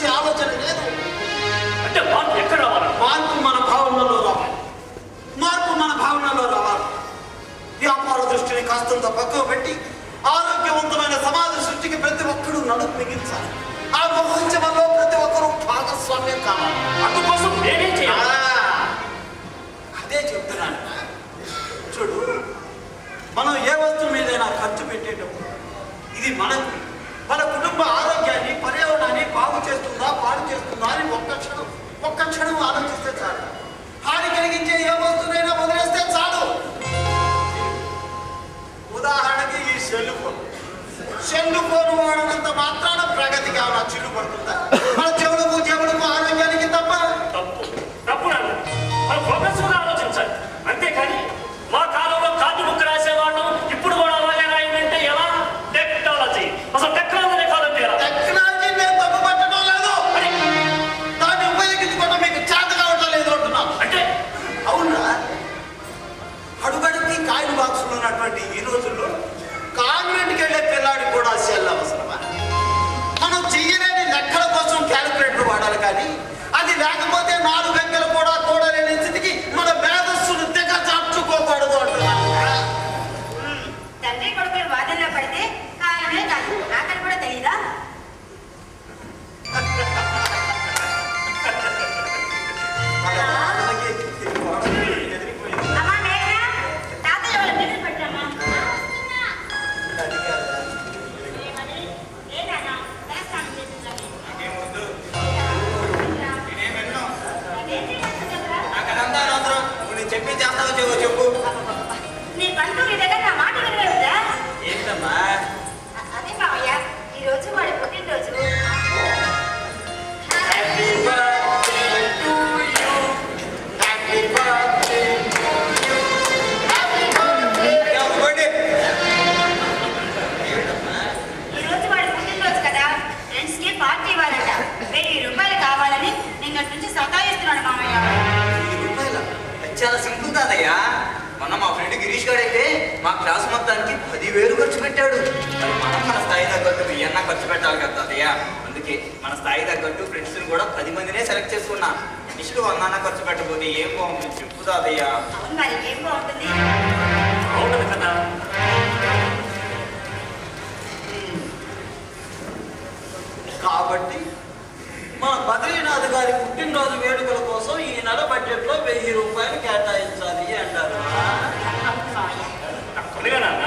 చూసే ఆలోచన లేదు అంటే మార్పు ఎక్కడ రావాలంట మార్పు మన భావనలో రావాలి మార్పు మన భావనలో రావాలి వ్యాపార దృష్టిని కాస్తంత పక్కకు పెట్టి ఆరోగ్యవంతమైన సమాజ సృష్టికి ప్రతి ఒక్కరూ నడుపు మిగించాలి ఆ మహోత్సవంలో ప్రతి ఒక్కరూ భాగస్వామ్యం కావాలి అందుకోసం నేనేం ఆ, చేయాలి అదే చెప్తున్నాను చూడు మనం ఏ వస్తువు మీదైనా ఖర్చు పెట్టేటప్పుడు ఇది మనకు మన కుటుంబ ఆరోగ్యాన్ని పర్యావరణాన్ని బాగు చేస్తుందా పాడు చేస్తుందా అని ఒక్క క్షణం ఒక్క క్షణం ఆలోచిస్తే చాలు హాని కలిగించే ఏ వస్తువునైనా వదిలేస్తే చాలు ఉదాహరణకి ఈ సెల్ ఫోన్ సెల్ ఫోన్ వాడనంత మాత్రాన ప్రగతికి ఏమైనా చిల్లు పడుతుందా మన చెవులకు చెవులకు ఆరోగ్యానికి తప్ప తప్పు తప్పు నాన్న మనం ఫోకస్ గా ఆలోచించాలి అంతేకాని మా కాలంలో కార్డు బుక్ రాసేవాళ్ళం ఇప్పుడు కూడా అలాగే రాయిందంటే ఎలా టెక్నాలజీ అసలు టెక్నాలజీ కాదండి ఎలా టెక్నాలజీ నేను తప్పు పట్టడం లేదు మరి దాన్ని ఉపయోగించుకోవడం మీకు చేత కావటం లేదు అంటున్నాను అంటే అవునా అడుగడుగుకి కాయిన్ బాక్సులు ఉన్నటువంటి ఈ రోజుల్లో కాన్వెంట్కి వెళ్ళే పిల్లాడికి కూడా సెల్ అవసరమా మనం చెయ్యలేని లెక్కల కోసం క్యాలిక్యులేటర్ వాడాలి కానీ అది లేకపోతే నాలుగు అంకెలు కూడా కూడలేని స్థితికి మన మేధస్సును తెగ చాచుకోకూడదు అంటున్నాను తండ్రి కొడుకులు వాదనలో పడితే కారణమే కాదు ఆకలి కూడా తెలియదా అలాగే ఈ గోడకి ఎదిరిపోయింది. అమ్మా మేఘన తాతయ్య వాళ్ళ బిల్లు పెట్టమ్మా అది కాదా? ఏ నాన్న తలస్నానం చేసిందని నాకదంతా అనవసరం నువ్వు నేను చెప్పి చేస్తావో చెప్పు చెప్పు నీ బంధు నీ దగ్గర నా మాట వినలేదా ఏంటమ్మా అదే మావయ్య ఈ రోజు వాడి పుట్టినరోజు Happy birthday to you. Happy birthday to you. Happy birthday. ఇవ్వండి. ఈ రోజు వాడి పుట్టినరోజు కదా ఫ్రెండ్స్ కి పార్టీ ఇవ్వాలట వెయ్యి రూపాయలు కావాలని నిన్నటి నుంచి సతాయిస్తున్నాడు మామయ్య వెయ్యి రూపాయలా? అది చాలా సింపుల్ కాదయ్యా మొన్న మా ఫ్రెండ్ గిరీష్ గారు అయితే మా క్లాస్ మొత్తానికి పదివేలు ఖర్చు పెట్టాడు మరి మనం మన స్థాయి తగ్గట్టు వెయ్యన్నా ఖర్చు పెట్టాలి కదా తాతయ్య అందుకే మన స్థాయి తగ్గట్టు ఫ్రెండ్స్ కూడా పది మందినే సెలెక్ట్ చేసుకున్నా ఇష్ట వందన్నా ఖర్చు పెట్టకపోతే ఏం బాగుంటుంది చెప్పు తాతయ్య అవును మరి ఏం బాగుంటుంది అవునది కదా కాబట్టి మా బద్రీనాథ్ గారి పుట్టినరోజు వేడుకల కోసం ఈ నెల బడ్జెట్ లో వెయ్యి రూపాయలు కేటాయించాలి అంటారు అవును మావయ్య తక్కువగా నాన్న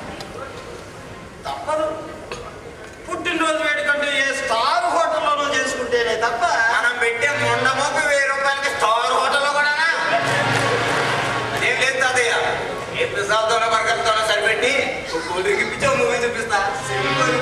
తప్పదు పుట్టినరోజు వేడుకంటే ఏ స్టార్ హోటల్లోనూ చేసుకుంటేనే తప్ప మనం పెట్టే మొండమోపు వెయ్యి రూపాయలకి స్టార్ హోటల్లో కూడానా అదేం లేదు తాతయ్య ఏ ప్రసాద్తోనో బర్గర్తోనో సరిపెట్టి ఒక కూల్ డ్రింక్ ఇప్పించి ఒక మూవీ చూపిస్తా సింపుల్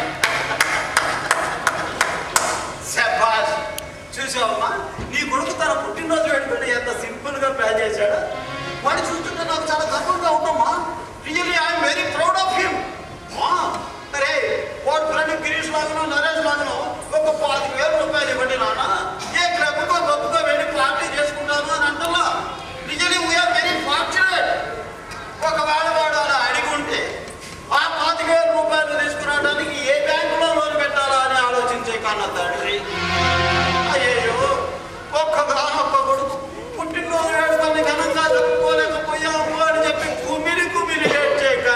శబాష్ చూసావమ్మా నీ కొడుకు తన పుట్టినరోజు వేడుకని ఎంత సింపుల్ గా ప్లాన్ చేశాడు వాడు చూస్తుంటే నాకు చాలా గర్వంగా ఉందమ్మా really I'm very proud of him అరే వాడు ఫ్రెండ్ గిరీష్ లాగను నరేష్ లాగను ఒక పాతిక వేల రూపాయలు ఇవ్వండి నాన్న ఏ క్లబ్కో గొప్పకో వెళ్ళి పార్టీ చేసుకుంటాను అని అంటున్నా రియలీ వీఆర్ వెరీ ఫార్చునేట్ ఒకవేళ వాడు అలా అడిగి ఉంటే ఆ పాతిక వేల రూపాయలు తీసుకురావడానికి ఏ బ్యాంకులో లోన్ పెట్టాలా అని ఆలోచించే కన్నా తండ్రి అయ్యో ఒక్కగానొక్క కొడుకు పుట్టినరోజు వేడుకొని ఘనంగా జరుపుకోలేకపోయాము అని చెప్పి కుమిలి కుమిలి ఏడ్చే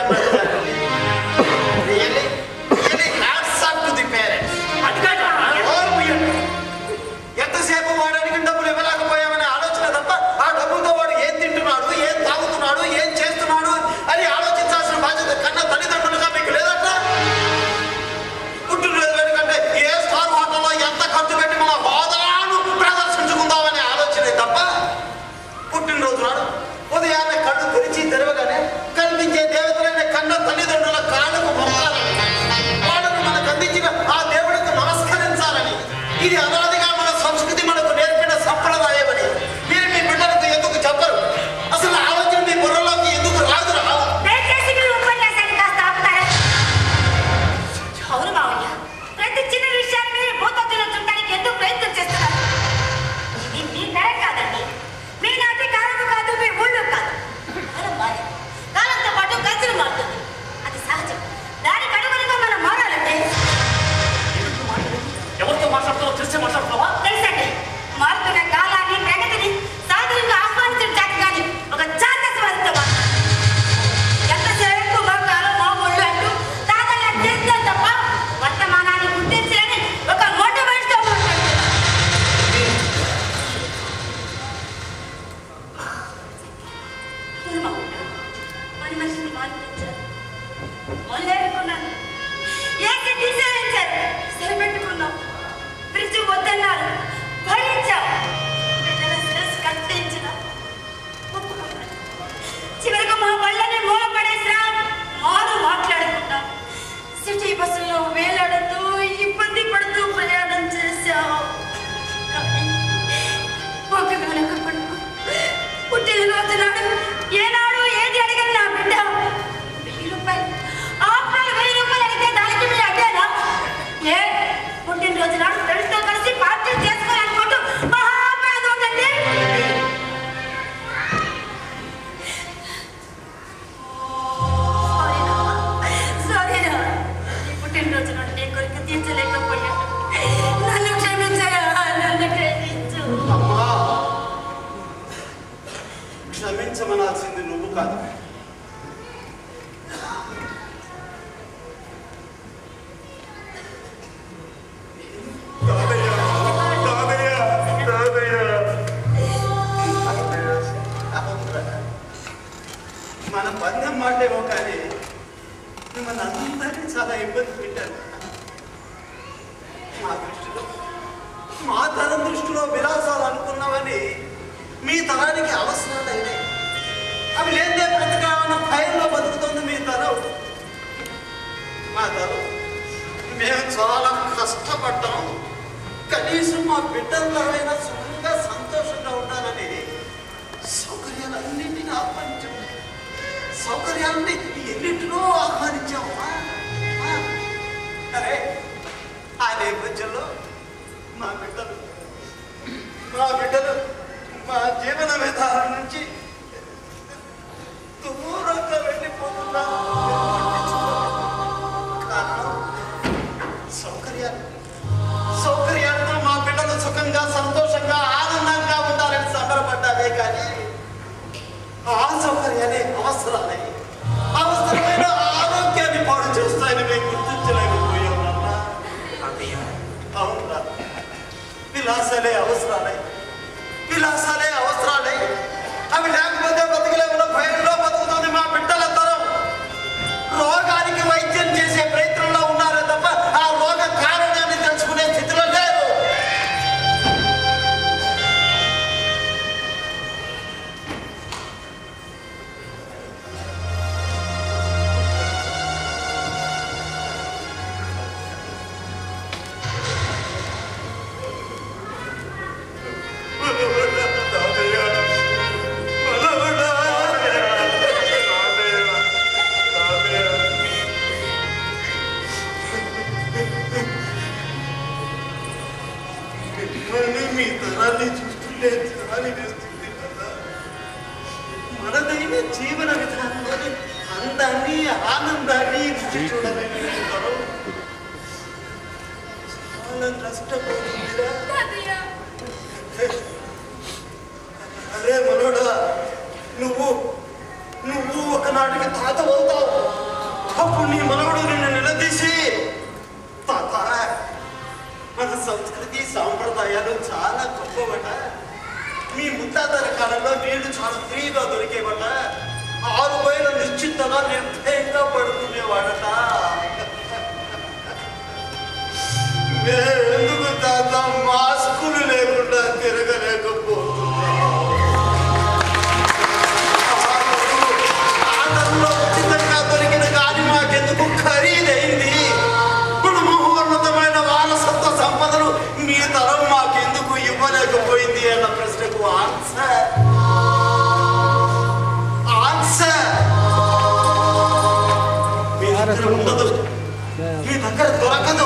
మిమ్మల్ని అందరినీ చాలా ఇబ్బంది పెట్టాను మా దృష్టిలో మా తరం దృష్టిలో విలాసాలు అనుకున్నవని మీ తరానికి అవసరాలు అయినాయి అవి లేదే బ్రతకాలన్న భయంలో బతుకుతుంది మీ తరం మా తరం మేము చాలా కష్టపడ్డాం కనీసం మా బిడ్డలైనా సుఖంగా సంతోషంగా ఉండాలని సౌకర్యాలన్నింటినీ ఆహ్వానించాం సౌకర్యాలని ఎన్నింటినో ఆహ్వానించామా ఆ, అరే ఆ నేపథ్యంలో మా బిడ్డలు మా బిడ్డలు మా జీవన విధానం నుంచి దూరంగా వెళ్ళిపోతున్నారు కారణం సౌకర్యాలు సౌకర్యాలతో మా పిల్లలు సుఖంగా సంతోషంగా ఆనందంగా ఉండాలని సంబరపడ్డారే కానీ ఆ సౌకర్యాలే అవసరాలే అవసరమైన ఆరోగ్యాన్ని పాడు చేస్తాయని మేము గుర్తించలేకపోయాం నాన్న. తాతయ్య అవునా విలాసాలే అవసరాలే విలాసాలే అవసరాలే అవి లేకపోతే బతకలేమన్న భయంలో బతుకుతుంది మా బిడ్డల తరం రోగానికి వైద్యం చేసే ప్రయత్నంలో ఉన్నారే తప్ప ఆ రోగ కారణాన్ని తెలుసుకునే స్థితిలో లేరు మిమ్మల్ని మీ తరాన్ని చూస్తుంటే జాలి వేస్తుంది కదా మనదైన జీవన విధానంలోని అందాన్ని ఆనందాన్ని రుచి చూడలేని మీ తరం చాలా కష్టపోతుందిరా అరే మనోడా నువ్వు నువ్వు ఒకనాటికి తాత అవుతావు అప్పుడు నీ మనవడు నిన్ను నిలదీసి తాత మన సంస్కృతి సాంప్రదాయాలు చాలా గొప్పవట మీ ముత్తాతల కాలంలో నీళ్లు చాలా ఫ్రీగా దొరికేవట ఆరు బయలు నిశ్చితంగా నిర్భయంగా పడుకునేవాడట ఎందుకు తాత మాస్కులు లేకుండా తిరగలేకపోతున్నావు ఆటల్లో ఉచితంగా దొరికిన గాలి మాకెందుకు ఖరీదైంది గుణమహోన్నతమైన వారసత్వ సంపదలు మీ తరం మాకెందుకు ఇవ్వలేకపోయింది అన్న ప్రశ్నకు ఆన్సర్ ఆన్సర్ మీ దగ్గర ఉండదు మీ దగ్గర దొరకదు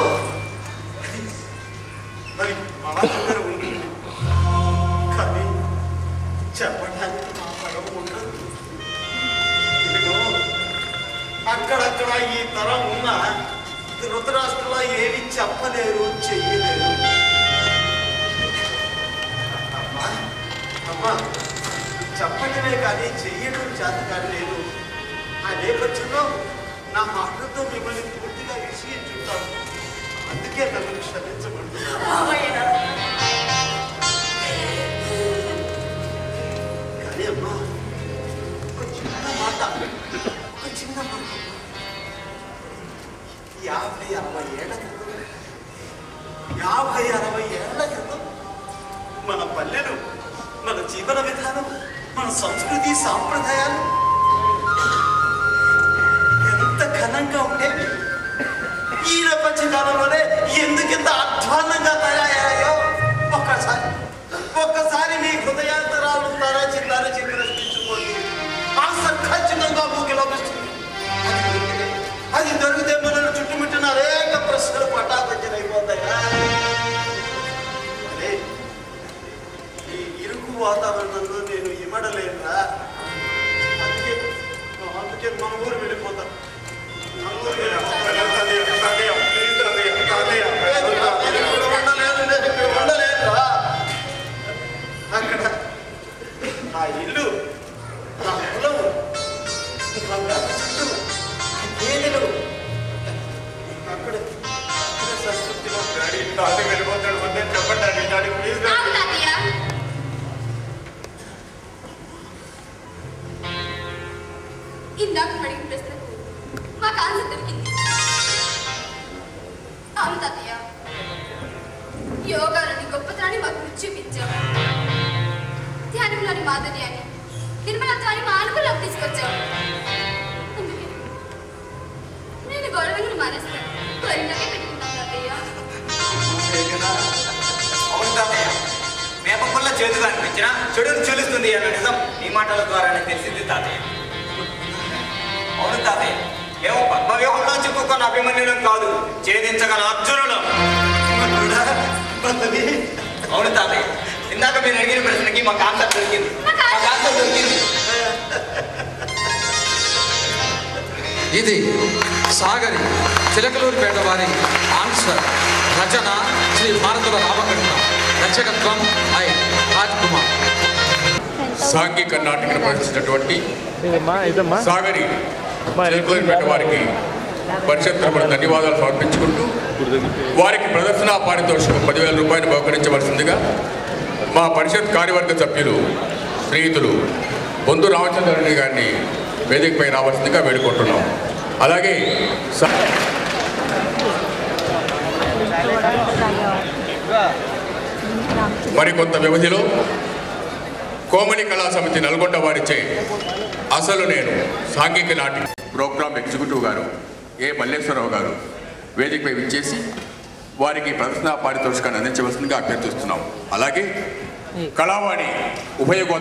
మరి మా దగ్గర ఉంటుంది కానీ చెప్పడానికి మా తరం ఉండదు ఇదిగో అక్కడక్కడ ఈ తరం ఉన్న ధృతరాష్ట్రంలో ఏమి చెప్పలేరు చెయ్యలేరు అమ్మా అమ్మా చెప్పటమే కానీ చెయ్యడం చేత కానీ లేదు ఆ నేపథ్యంలో నా మాటలతో మిమ్మల్ని పూర్తిగా విసిగించుంటాను అందుకే నన్ను క్షమించమంటున్నాను కానీ అమ్మా ఒక చిన్న మాట ఒక చిన్న మాట యాభై అరవై ఏళ్ల క్రితం యాభై అరవై ఏళ్ల క్రితం మన పల్లెలు మన జీవన విధానం మన సంస్కృతి సాంప్రదాయాలు ఎంత ఘనంగా ఉండేవి ఈ ప్రపంచ కాలంలోనే ఎందుకింత అధ్వాన్నంగా తయారయ్యాయో ఒక్కసారి ఒక్కసారి మీ హృదయాంతరాలు తరచి తరచి ప్రశ్నించుకోండి ఆన్సర్ ఖచ్చితంగా మీకు లభిస్తుంది అది దొరికితే అది దొరికితే మనల్ని చుట్టుముట్టిన అనేక ప్రశ్నలు పటాపంచలైపోతాయా అదే ఈ ఇరుకు వాతావరణంలో నేను ఇమడలేనురా అందుకే అందుకే మన ఊరు వెళ్ళిపోతాను మన ఊరు వెళ్ళిపోతాను. నేను ఇక్కడ ఉండలేను, నేను ఇక్కడ ఉండలేనురా. అక్కడ ఆ ఇల్లు గొడవలను మానేస్తాను త్వరగానే పెట్టుకుంటాం తాతయ్య అవును తాతయ్య వేప పుల్ల చేతుగా అనిపించిన చెడును చెలుస్తుంది అన్న నిజం ఈ మాటల ద్వారానే తెలిసింది తాతయ్య అవును తాతయ్య మేము పద్మవ్యూహంలో చిక్కుకున్న అభిమన్యులం కాదు ఛేదించగల అర్జునులం పల్లవి అవును తాతయ్య ఇందాక మీరు అడిగిన ప్రశ్నకి మాకు ఆన్సర్ దొరికింది మాకు ఆన్సర్ దొరికింది ఇది సాగరి చిలకలూరిపేట వారి ఆన్సర్ రచన శ్రీ భారతుల రామకృష్ణ దర్శకత్వం ఐ రాజ్ కుమార్ సాంఘిక నాటికను ప్రదర్శించినటువంటి ఇదమ్మా ఇదమ్మా సాగరి చిలకలూరిపేట వారికి పరిషత్ తరపున ధన్యవాదాలు సమర్పించుకుంటూ వారికి ప్రదర్శన పారితోషికం పదివేల రూపాయలు బహుకరించవలసిందిగా మా పరిషత్ కార్యవర్గ సభ్యులు స్నేహితులు బొందు రామచంద్రరెడ్డి గారిని వేదికపై రావాల్సిందిగా వేడుకుంటున్నాం అలాగే స- మరికొంత వ్యవధిలో కోమలి కళా సమితి నల్గొండ వారిచే అసలు నేను సాంఘిక నాటి ప్రోగ్రామ్ ఎగ్జిక్యూటివ్ గారు ఏ మల్లేశ్వరరావు గారు వేదికపై విచ్చేసి వారికి ప్రదర్శన పారితోషికాన్ని అందించవలసిందిగా అభ్యర్థిస్తున్నాం అలాగే కళావాణి ఉభయ గో-